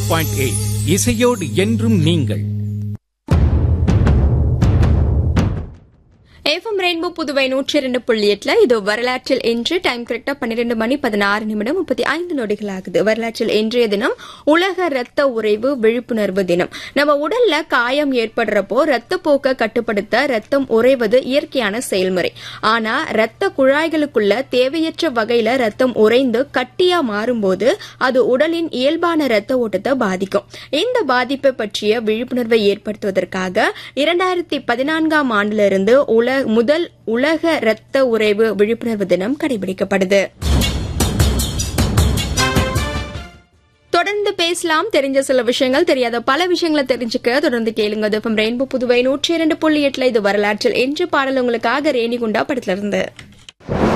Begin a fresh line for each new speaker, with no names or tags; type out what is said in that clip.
point eight இசையோடு என்றும் நீங்கள்
எஃப்எம் ரெயின்போ புதுவை நூற்றி இரண்டு புள்ளி எட்டுல இது வரலாற்றில் இன்று டைம் கரெக்டா பன்னிரெண்டு மணி பதினாறு நிமிடம் முப்பத்தி ஐந்து நொடிகள் ஆகுது வரலாற்றில் இன்றைய தினம் உலக ரத்த உறைவு விழிப்புணர்வு தினம் நம்ம உடல்ல காயம் ஏற்படுறப்போ ரத்த போக்க கட்டுப்படுத்த ரத்தம் உறைவது இயற்கையான செயல்முறை ஆனா ரத்த குழாய்களுக்குள்ள தேவையற்ற வகையில ரத்தம் உறைந்து கட்டியா மாறும்போது அது உடலின் இயல்பான ரத்த ஓட்டத்தை பாதிக்கும் இந்த பாதிப்பை பற்றிய விழிப்புணர்வை ஏற்படுத்துவதற்காக இரண்டாயிரத்தி பதினான்காம் ஆண்டிலிருந்து உல முதல் உலக இரத்த உறைவு விழிப்புணர்வு தினம் கடைபிடிக்கப்படுது தொடர்ந்து பேசலாம் தெரிஞ்ச சில விஷயங்கள் தெரியாத பல விஷயங்களை தெரிஞ்சுக்க தொடர்ந்து கேளுங்க ரெயின்போ புதுவை நூற்றி இரண்டு புள்ளி எட்டுல இது வரலாற்றில் என்று பாடல் உங்களுக்காக ரேணிகுண்டா படத்துல இருந்து